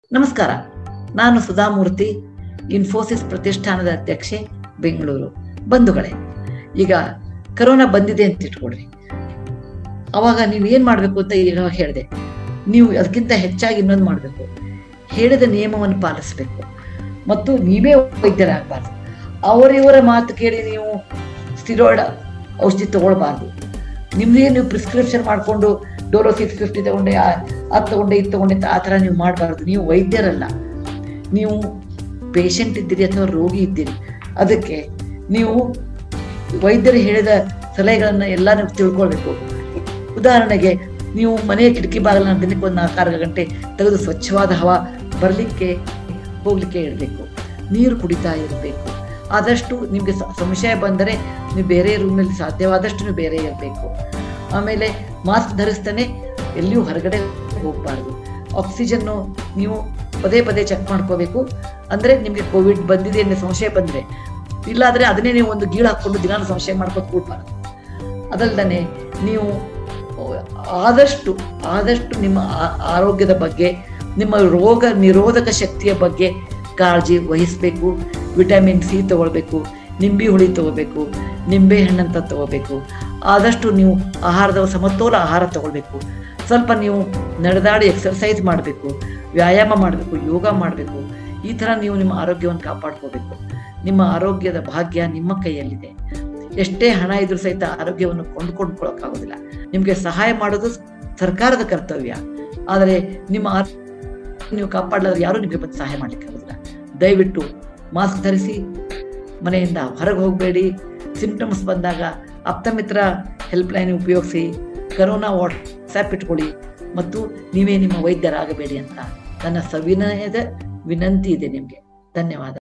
ನಮಸ್ಕಾರ ನಾನು ಸುಧಾಮೂರ್ತಿ ಇನ್ಫೋಸಿಸ್ ಪ್ರತಿಷ್ಠಾನದ ಅಧ್ಯಕ್ಷೆ ಬೆಂಗಳೂರು ಬಂಧುಗಳೇ ಈಗ ಕರೋನಾ ಬಂದಿದೆ ಅಂತ ಇಟ್ಕೊಳ್ರಿ ಅವಾಗ ನೀವು ಏನ್ ಮಾಡ್ಬೇಕು ಅಂತ ಈಗ ಹೇಳಿದೆ ನೀವು ಅದಕ್ಕಿಂತ ಹೆಚ್ಚಾಗಿ ಇನ್ನೊಂದು ಮಾಡಬೇಕು ಹೇಳಿದ ನಿಯಮವನ್ನು ಪಾಲಿಸಬೇಕು ಮತ್ತು ನೀವೇ ವೈದ್ಯರಾಗಬಾರ್ದು ಅವರಿವರ ಮಾತು ಕೇಳಿ ನೀವು ಸ್ಟಿರಾಯ್ಡ್ ಔಷಧಿ ತಗೊಳ್ಬಾರ್ದು ನಿಮ್ದೇ ನೀವು ಪ್ರಿಸ್ಕ್ರಿಪ್ಷನ್ ಮಾಡಿಕೊಂಡು ಡೋಲೋ ಸಿಕ್ಸ್ ಫಿಫ್ಟಿ ತಗೊಂಡೆ ಅದು ತಗೊಂಡೆ ಇದು ತಗೊಂಡೆ ಆ ಥರ ನೀವು ಮಾಡಬಾರ್ದು ನೀವು ವೈದ್ಯರಲ್ಲ ನೀವು ಪೇಷಂಟ್ ಇದ್ದೀರಿ ಅಥವಾ ರೋಗಿ ಇದ್ದೀರಿ ಅದಕ್ಕೆ ನೀವು ವೈದ್ಯರು ಹೇಳಿದ ಸಲಹೆಗಳನ್ನು ಎಲ್ಲ ನೀವು ತಿಳ್ಕೊಳ್ಬೇಕು ಉದಾಹರಣೆಗೆ ನೀವು ಮನೆಯ ಕಿಟಕಿ ಬಾಗಿಲನ್ನ ದಿನಕ್ಕೆ ಒಂದು ನಾಲ್ಕಾರು ಗಂಟೆ ತೆಗೆದು ಸ್ವಚ್ಛವಾದ ಹವಾ ಬರಲಿಕ್ಕೆ ಹೋಗ್ಲಿಕ್ಕೆ ಇರಬೇಕು ನೀರು ಕುಡಿತಾ ಇರಬೇಕು ಆದಷ್ಟು ನಿಮಗೆ ಸಂಶಯ ಬಂದರೆ ನೀವು ಬೇರೆ ರೂಮ್ನಲ್ಲಿ ಸಾಧ್ಯವಾದಷ್ಟು ನೀವು ಬೇರೆ ಇರಬೇಕು ಆಮೇಲೆ ಮಾಸ್ಕ್ ಧರಿಸ್ತಾನೆ ಎಲ್ಲಿಯೂ ಹೊರಗಡೆ ಹೋಗಬಾರ್ದು ಆಕ್ಸಿಜನ್ನು ನೀವು ಪದೇ ಪದೇ ಚೆಕ್ ಮಾಡ್ಕೋಬೇಕು ಅಂದರೆ ನಿಮಗೆ ಕೋವಿಡ್ ಬಂದಿದೆ ಅನ್ನೋ ಸಂಶಯ ಬಂದರೆ ಇಲ್ಲಾದರೆ ಅದನ್ನೇ ನೀವು ಒಂದು ಗೀಳು ಹಾಕ್ಕೊಂಡು ದಿನಾಲು ಸಂಶಯ ಮಾಡ್ಕೊಂಡು ಕೂಡ್ಬಾರ್ದು ಅದಲ್ದೇ ನೀವು ಆದಷ್ಟು ಆದಷ್ಟು ನಿಮ್ಮ ಆರೋಗ್ಯದ ಬಗ್ಗೆ ನಿಮ್ಮ ರೋಗ ನಿರೋಧಕ ಶಕ್ತಿಯ ಬಗ್ಗೆ ಕಾಳಜಿ ವಹಿಸಬೇಕು ವಿಟಮಿನ್ ಸಿ ತಗೊಳ್ಬೇಕು ನಿಂಬೆ ಹುಳಿ ತಗೋಬೇಕು ನಿಂಬೆ ಹಣ್ಣಂತ ತಗೋಬೇಕು ಆದಷ್ಟು ನೀವು ಆಹಾರದ ಸಮತೋಲ ಆಹಾರ ತಗೊಳ್ಬೇಕು ಸ್ವಲ್ಪ ನೀವು ನಡೆದಾಡಿ ಎಕ್ಸರ್ಸೈಸ್ ಮಾಡಬೇಕು ವ್ಯಾಯಾಮ ಮಾಡಬೇಕು ಯೋಗ ಮಾಡಬೇಕು ಈ ಥರ ನೀವು ನಿಮ್ಮ ಆರೋಗ್ಯವನ್ನು ಕಾಪಾಡ್ಕೋಬೇಕು ನಿಮ್ಮ ಆರೋಗ್ಯದ ಭಾಗ್ಯ ನಿಮ್ಮ ಕೈಯಲ್ಲಿದೆ ಎಷ್ಟೇ ಹಣ ಇದ್ರೂ ಸಹಿತ ಆರೋಗ್ಯವನ್ನು ಕೊಂಡ್ಕೊಂಡ್ಕೊಳ್ಳೋಕ್ಕಾಗೋದಿಲ್ಲ ನಿಮಗೆ ಸಹಾಯ ಮಾಡೋದು ಸರ್ಕಾರದ ಕರ್ತವ್ಯ ಆದರೆ ನಿಮ್ಮ ನೀವು ಕಾಪಾಡಲಾದ್ರೆ ಯಾರೂ ನಿಮಗೆ ಬಂದು ಸಹಾಯ ಮಾಡ್ಲಿಕ್ಕೆ ಆಗೋದಿಲ್ಲ ದಯವಿಟ್ಟು ಮಾಸ್ಕ್ ಧರಿಸಿ ಮನೆಯಿಂದ ಹೊರಗೆ ಹೋಗಬೇಡಿ ಸಿಂಪ್ಟಮ್ಸ್ ಬಂದಾಗ ಆಪ್ತಮಿತ್ರ ಹೆಲ್ಪ್ಲೈನ್ ಉಪಯೋಗಿಸಿ ಕರೋನಾ ವಾಟ್ಸ್ಆ್ಯಪ್ ಇಟ್ಕೊಳ್ಳಿ ಮತ್ತು ನೀವೇ ನಿಮ್ಮ ವೈದ್ಯರಾಗಬೇಡಿ ಅಂತ ನನ್ನ ಸವಿನಯದ ವಿನಂತಿ ಇದೆ ನಿಮಗೆ ಧನ್ಯವಾದ